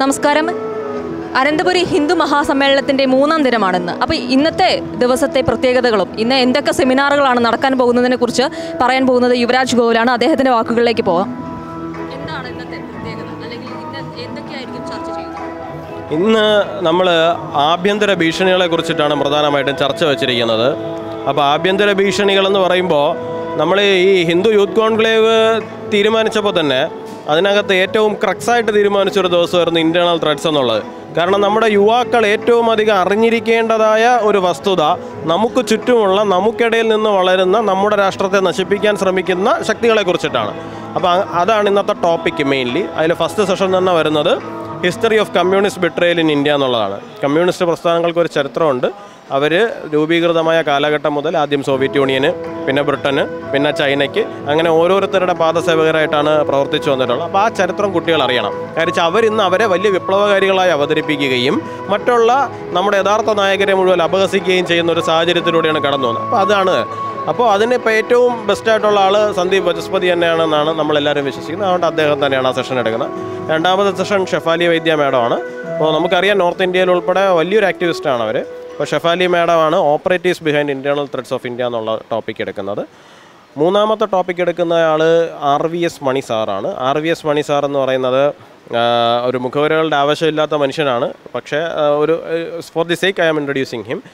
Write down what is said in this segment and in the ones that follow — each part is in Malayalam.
നമസ്കാരം അനന്തപുരി ഹിന്ദു മഹാസമ്മേളനത്തിന്റെ മൂന്നാം ദിനമാണെന്ന് അപ്പോൾ ഇന്നത്തെ ദിവസത്തെ പ്രത്യേകതകളും ഇന്ന് എന്തൊക്കെ സെമിനാറുകളാണ് നടക്കാൻ പോകുന്നതിനെ കുറിച്ച് പറയാൻ പോകുന്നത് യുവരാജ് ഗോകുലാണ് അദ്ദേഹത്തിന്റെ വാക്കുകളിലേക്ക് പോവാം എന്താണ് ഇന്നത്തെ പ്രത്യേകത അല്ലെങ്കിൽ ഇന്ന് എന്തൊക്കെയായിരിക്കും ചർച്ച ചെയ്യുന്നത് ഇന്ന് നമ്മൾ ആഭ്യന്തര ഭീഷണികളെ കുറിച്ചിട്ടാണ് പ്രധാനമായിട്ടും ചർച്ച വച്ചിരിക്കുന്നത് അപ്പോൾ ആഭ്യന്തര ഭീഷണികൾ എന്ന് പറയുമ്പോൾ നമ്മൾ ഈ ഹിന്ദു യൂത്ത് കോൺക്ലേവ് തീരുമാനിച്ചപ്പോൾ തന്നെ അതിനകത്ത് ഏറ്റവും ക്രക്സായിട്ട് തീരുമാനിച്ചൊരു ദിവസമായിരുന്നു ഇൻറ്റേർണൽ ത്രെഡ്സ് എന്നുള്ളത് കാരണം നമ്മുടെ യുവാക്കൾ ഏറ്റവും അധികം അറിഞ്ഞിരിക്കേണ്ടതായ ഒരു വസ്തുത നമുക്ക് ചുറ്റുമുള്ള നമുക്കിടയിൽ നിന്ന് വളരുന്ന നമ്മുടെ രാഷ്ട്രത്തെ നശിപ്പിക്കാൻ ശ്രമിക്കുന്ന ശക്തികളെ കുറിച്ചിട്ടാണ് അപ്പോൾ അ- അതാണ് ഇന്നത്തെ ടോപ്പിക്ക് മെയിൻലി അതിൽ ഫസ്റ്റ് സെഷൻ തന്നെ വരുന്നത് history of communist betrayal in India എന്നുള്ളതാണ് കമ്മ്യൂണിസ്റ്റ് പ്രസ്ഥാനങ്ങൾക്ക് ഒരു ചരിത്രമുണ്ട് അവർ രൂപീകൃതമായ കാലഘട്ടം മുതൽ ആദ്യം സോവിയറ്റ് യൂണിയന് പിന്നെ ബ്രിട്ടന് പിന്നെ ചൈനയ്ക്ക് അങ്ങനെ ഓരോരുത്തരുടെ പാദസേവകരായിട്ടാണ് പ്രവർത്തിച്ചു വന്നിട്ടുള്ളത് അപ്പോൾ ആ ചരിത്രം കുട്ടികൾ അറിയണം കാരണം അവരിന്ന് അവരെ വലിയ വിപ്ലവകാരികളായി അവതരിപ്പിക്കുകയും മറ്റുള്ള നമ്മുടെ യഥാർത്ഥ നായകരെ മുഴുവൻ അപഹസിക്കുകയും ചെയ്യുന്ന ഒരു സാഹചര്യത്തിലൂടെയാണ് കടന്നു വന്നത് അപ്പോൾ അതാണ് അപ്പോൾ അതിന് ഇപ്പോൾ ഏറ്റവും ബെസ്റ്റായിട്ടുള്ള ആൾ സന്ദീപ് വചസ്പതി തന്നെയാണെന്നാണ് നമ്മളെല്ലാവരും വിശ്വസിക്കുന്നത് അതുകൊണ്ട് അദ്ദേഹം തന്നെയാണ് ആ സെഷൻ എടുക്കുന്നത് രണ്ടാമത്തെ സെഷൻ ഷെഫാലി വൈദ്യ മാഡമാണ് അപ്പോൾ നമുക്കറിയാം നോർത്ത് ഇന്ത്യയിൽ ഉൾപ്പെടെ വലിയൊരു ആക്ടിവിസ്റ്റാണ് അവർ അപ്പോൾ ഷെഫാലി മാഡമാണ് operatives behind internal threads of India എന്നുള്ള ടോപ്പിക് എടുക്കുന്നത് മൂന്നാമത്തെ ടോപ്പിക് എടുക്കുന്ന ആൾ ആർ വി എസ് മണി സാറാണ് R V S Mani sir എന്ന് പറയുന്നത് ആ, ഒരു മുഖവരകളുടെ ആവശ്യമില്ലാത്ത മനുഷ്യനാണ് പക്ഷേ ആ, ഒരു for the sake I am introducing him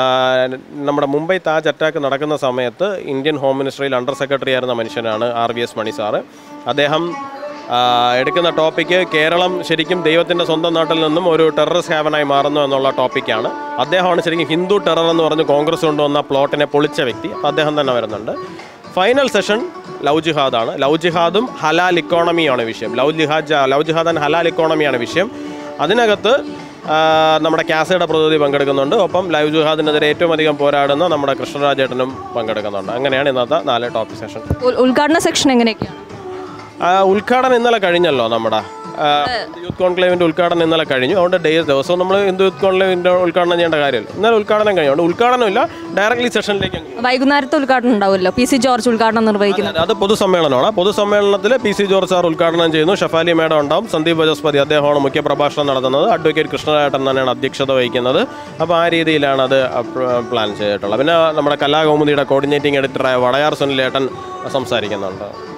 നമ്മുടെ മുംബൈ താജ് അറ്റാക്ക് നടക്കുന്ന സമയത്ത് ഇന്ത്യൻ ഹോം മിനിസ്ട്രിയിൽ അണ്ടർ സെക്രട്ടറി ആയിരുന്ന മനുഷ്യനാണ് R V S Mani sir അദ്ദേഹം ആ, എടുക്കുന്ന ടോപ്പിക്ക് കേരളം ശരിക്കും ദൈവത്തിൻ്റെ സ്വന്തം നാട്ടിൽ നിന്നും ഒരു ടെററിസ്റ്റ് ഹാവനായി മാറുന്നു എന്നുള്ള ടോപ്പിക്കാണ് അദ്ദേഹമാണ് ശരിക്കും ഹിന്ദു ടെറർ എന്ന് പറഞ്ഞ് കോൺഗ്രസ് കൊണ്ടുവന്ന പ്ലോട്ടിനെ പൊളിച്ച വ്യക്തി അപ്പോൾ അദ്ദേഹം തന്നെ വരുന്നുണ്ട് ഫൈനൽ സെഷൻ ലവ് ജിഹാദാണ് ലവ് ജിഹാദും ഹലാൽ ഇക്കോണമിയാണ് വിഷയം ലവ് ജിഹാദ് ലവ് ജിഹാദ് ആൻഡ് ഹലാൽ ഇക്കോണമിയാണ് വിഷയം അതിനകത്ത് ആ, നമ്മുടെ കാസയുടെ പ്രതിനിധി പങ്കെടുക്കുന്നുണ്ട് ഒപ്പം ലൈവ് ജിഹാദിനെതിരെ ഏറ്റവും അധികം പോരാടുന്ന നമ്മുടെ കൃഷ്ണരാജേട്ടനും പങ്കെടുക്കുന്നുണ്ട് അങ്ങനെയാണ് ഇന്നത്തെ നാല് ടോപ്പിക് സെഷൻ ഉൽ- ഉദ്ഘാടന സെക്ഷൻ എങ്ങനെയൊക്കെയാണ് ആ, ഉദ്ഘാടനം ഇന്നലെ കഴിഞ്ഞല്ലോ നമ്മുടെ ആ, യൂത്ത് കോൺക്ലേവിന്റെ ഉദ്ഘാടനം ഇന്നലെ കഴിഞ്ഞു അതുകൊണ്ട് ഡേ ദിവസവും നമ്മൾ ഹിന്ദു യൂത്ത് കോൺക്ലേവിന്റെ ഉദ്ഘാടനം ചെയ്യേണ്ട കാര്യമില്ല ഇന്നലെ ഉദ്ഘാടനം കഴിഞ്ഞു അതുകൊണ്ട് ഉദ്ഘാടനമില്ല ഡയറക്ട്ലി സെഷനിലേക്ക് അങ്ങ് പോകും. വൈകുന്നേരത്തെ ഉദ്ഘാടനം ഉണ്ടാവുമല്ലോ പി സി ജോർജ് ഉദ്ഘാടനം നിർവഹിക്കുന്നത് അത് പൊതുസമ്മേളനമാണ് പൊതുസമ്മേളനത്തിൽ പി സി ജോർജ് സാർ ഉദ്ഘാടനം ചെയ്യുന്നു ഷഫാലി മേഡം ഉണ്ടാവും സന്ദീപ് വജസ്പതി അദ്ദേഹമാണ് മുഖ്യ പ്രഭാഷണം നടത്തുന്നത് അഡ്വക്കേറ്റ് കൃഷ്ണരാട്ടൻ തന്നെയാണ് അധ്യക്ഷത വഹിക്കുന്നത് അപ്പോൾ ആ രീതിയിലാണ് അത് പ്ലാൻ ചെയ്തിട്ടുള്ളത് പിന്നെ നമ്മുടെ കലാകൗമുദിയുടെ കോർഡിനേറ്റിംഗ് എഡിറ്ററായ വടയാർ സുനിലേട്ടൻ സംസാരിക്കുന്നുണ്ട്